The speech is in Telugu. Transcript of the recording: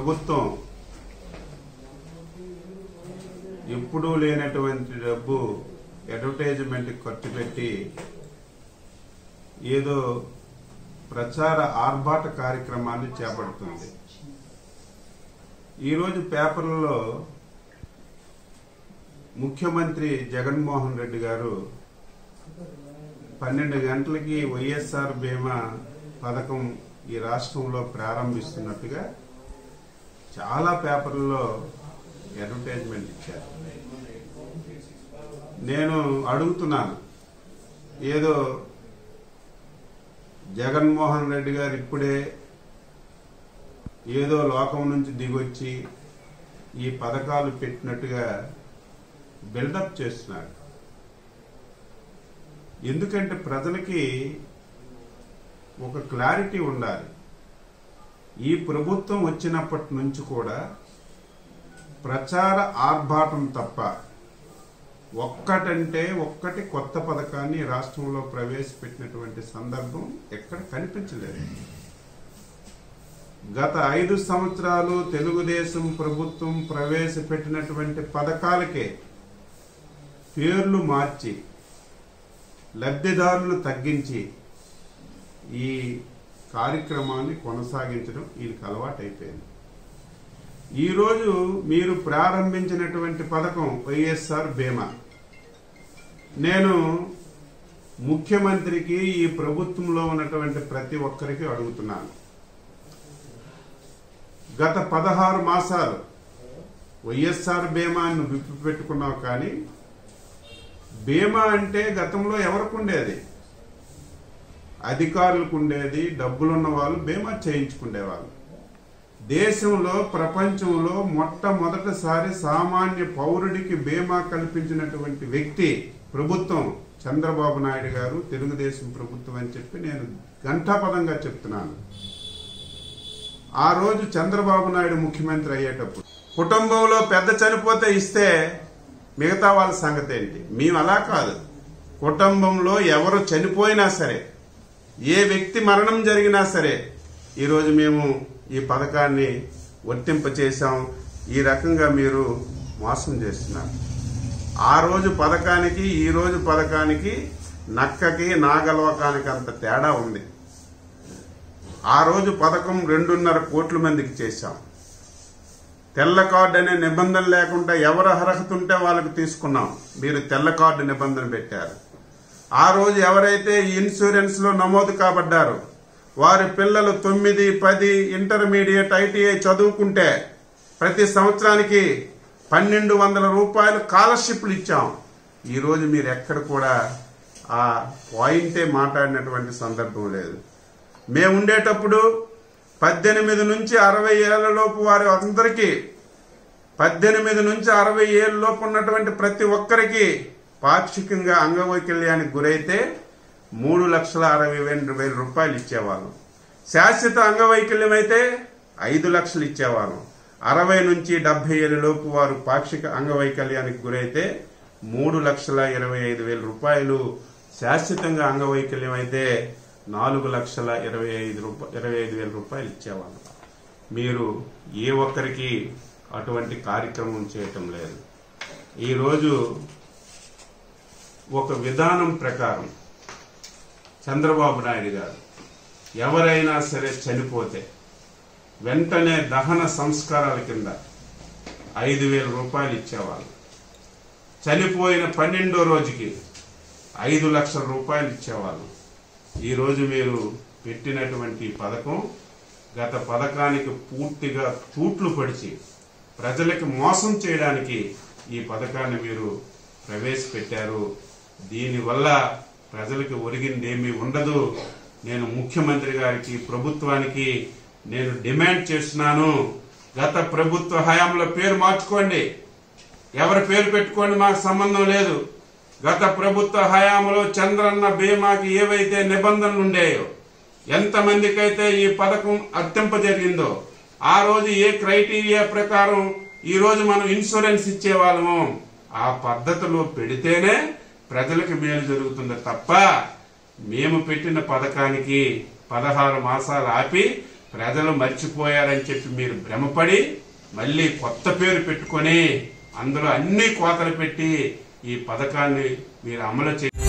ప్రభుత్వం ఎప్పుడూ లేనటువంటి డబ్బు అడ్వర్టైజ్మెంట్ ఖర్చు పెట్టి ఏదో ప్రచార ఆర్భాట కార్యక్రమాన్ని చేపడుతుంది ఈరోజు పేపర్లలో ముఖ్యమంత్రి జగన్మోహన్ రెడ్డి గారు పన్నెండు గంటలకి వైఎస్ఆర్ బీమా పథకం ఈ రాష్ట్రంలో ప్రారంభిస్తున్నట్టుగా చాలా పేపర్లలో అడ్వర్టైజ్మెంట్ ఇచ్చారు నేను అడుగుతున్నాను ఏదో జగన్మోహన్ రెడ్డి గారు ఇప్పుడే ఏదో లోకం నుంచి దిగొచ్చి ఈ పథకాలు పెట్టినట్టుగా బిల్డప్ చేస్తున్నారు ఎందుకంటే ప్రజలకి ఒక క్లారిటీ ఉండాలి ఈ ప్రభుత్వం వచ్చినప్పటి నుంచి కూడా ప్రచార ఆర్భాటం తప్ప ఒక్కటంటే ఒక్కటి కొత్త పథకాన్ని రాష్ట్రంలో ప్రవేశపెట్టినటువంటి సందర్భం ఎక్కడ కనిపించలేదు గత ఐదు సంవత్సరాలు తెలుగుదేశం ప్రభుత్వం ప్రవేశపెట్టినటువంటి పథకాలకే పేర్లు మార్చి లబ్ధిదారులు తగ్గించి ఈ కార్యక్రమాన్ని కొనసాగించడం వీళ్ళకి అలవాటైపోయింది ఈరోజు మీరు ప్రారంభించినటువంటి పథకం వైఎస్ఆర్ బీమా నేను ముఖ్యమంత్రికి ఈ ప్రభుత్వంలో ఉన్నటువంటి ప్రతి ఒక్కరికి అడుగుతున్నాను గత పదహారు మాసాలు వైఎస్ఆర్ బీమాను విప్పి పెట్టుకున్నావు కానీ బీమా అంటే గతంలో ఎవరికి ఉండేది అధికారులకు ఉండేది డబ్బులున్న వాళ్ళు బీమా చేయించుకునేవాళ్ళు దేశంలో ప్రపంచంలో మొట్టమొదటిసారి సామాన్య పౌరుడికి బీమా కల్పించినటువంటి వ్యక్తి ప్రభుత్వం చంద్రబాబు నాయుడు గారు తెలుగుదేశం ప్రభుత్వం అని చెప్పి నేను ఘంటాపదంగా చెప్తున్నాను ఆ రోజు చంద్రబాబు నాయుడు ముఖ్యమంత్రి అయ్యేటప్పుడు కుటుంబంలో పెద్ద చనిపోతే ఇస్తే మిగతా వాళ్ళ సంగతి ఏంటి మేము అలా కాదు కుటుంబంలో ఎవరు చనిపోయినా సరే ఏ వ్యక్తి మరణం జరిగినా సరే ఈరోజు మేము ఈ పథకాన్ని వర్తింపచేశాం ఈ రకంగా మీరు మోసం చేస్తున్నారు ఆ రోజు పథకానికి ఈ రోజు పథకానికి నక్కకి నాగలోకానికి అంత తేడా ఉంది ఆ రోజు పథకం రెండున్నర కోట్ల మందికి చేశాం తెల్ల కార్డు అనే నిబంధన లేకుండా ఎవరు అర్హత ఉంటే వాళ్ళకి తీసుకున్నాం మీరు తెల్ల కార్డు నిబంధన పెట్టారు ఆ రోజు ఎవరైతే ఈ ఇన్సూరెన్స్ లో నమోదు కాబడ్డారు వారి పిల్లలు తొమ్మిది పది ఇంటర్మీడియట్ ఐటీఐ చదువుకుంటే ప్రతి సంవత్సరానికి పన్నెండు వందల రూపాయలు స్కాలర్షిప్లు ఇచ్చాం ఈరోజు మీరు ఎక్కడ కూడా ఆ పాయింటే మాట్లాడినటువంటి సందర్భం లేదు మేము ఉండేటప్పుడు పద్దెనిమిది నుంచి అరవై ఏళ్ల లోపు వారి అందరికీ పద్దెనిమిది నుంచి అరవై ఏళ్ళ లోపు ఉన్నటువంటి ప్రతి ఒక్కరికి పాక్షికంగా అంగవైకల్యానికి గురైతే మూడు లక్షల అరవై వేల వేల రూపాయలు ఇచ్చేవాళ్ళం శాశ్వత అంగవైకల్యం అయితే ఐదు లక్షలు ఇచ్చేవాళ్ళం అరవై నుంచి డెబ్బై ఏళ్ళ లోపు వారు పాక్షిక అంగవైకల్యానికి గురైతే మూడు లక్షల ఇరవై ఐదు వేల రూపాయలు శాశ్వతంగా అంగవైకల్యం అయితే నాలుగు లక్షల ఇరవై ఐదు రూపాయ ఇరవై ఐదు వేల రూపాయలు ఇచ్చేవాళ్ళం మీరు ఏ ఒక్కరికి అటువంటి కార్యక్రమం చేయటం లేదు ఈరోజు ఒక విధానం ప్రకారం చంద్రబాబు నాయుడు గారు ఎవరైనా సరే చనిపోతే వెంటనే దహన సంస్కారాల కింద ఐదు వేల రూపాయలు ఇచ్చేవాళ్ళు చనిపోయిన పన్నెండో రోజుకి ఐదు లక్షల రూపాయలు ఇచ్చేవాళ్ళు ఈరోజు మీరు పెట్టినటువంటి ఈ పథకం గత పథకానికి పూర్తిగా తూట్లు పడిచి ప్రజలకు మోసం చేయడానికి ఈ పథకాన్ని మీరు ప్రవేశపెట్టారు దీనివల్ల ప్రజలకు ఒరిగిందేమీ ఉండదు నేను ముఖ్యమంత్రి గారికి ప్రభుత్వానికి నేను డిమాండ్ చేస్తున్నాను గత ప్రభుత్వ హయాంలో పేరు మార్చుకోండి ఎవరి పేరు పెట్టుకోండి మాకు సంబంధం లేదు గత ప్రభుత్వ హయాంలో చంద్రన్న బీమాకి ఏవైతే నిబంధనలు ఉండేయో ఎంతమందికైతే ఈ పథకం అత్యంప జరిగిందో ఆ రోజు ఏ క్రైటీరియా ప్రకారం ఈ రోజు మనం ఇన్సూరెన్స్ ఇచ్చేవాళ్ళము ఆ పద్ధతిలో పెడితేనే ప్రజలకు మేలు జరుగుతుంది తప్ప మేము పెట్టిన పథకానికి పదహారు మాసాలు ఆపి ప్రజలు మర్చిపోయారని చెప్పి మీరు భ్రమపడి మళ్ళీ కొత్త పేరు పెట్టుకొని అందులో అన్ని కోతలు పెట్టి ఈ పథకాన్ని మీరు అమలు చే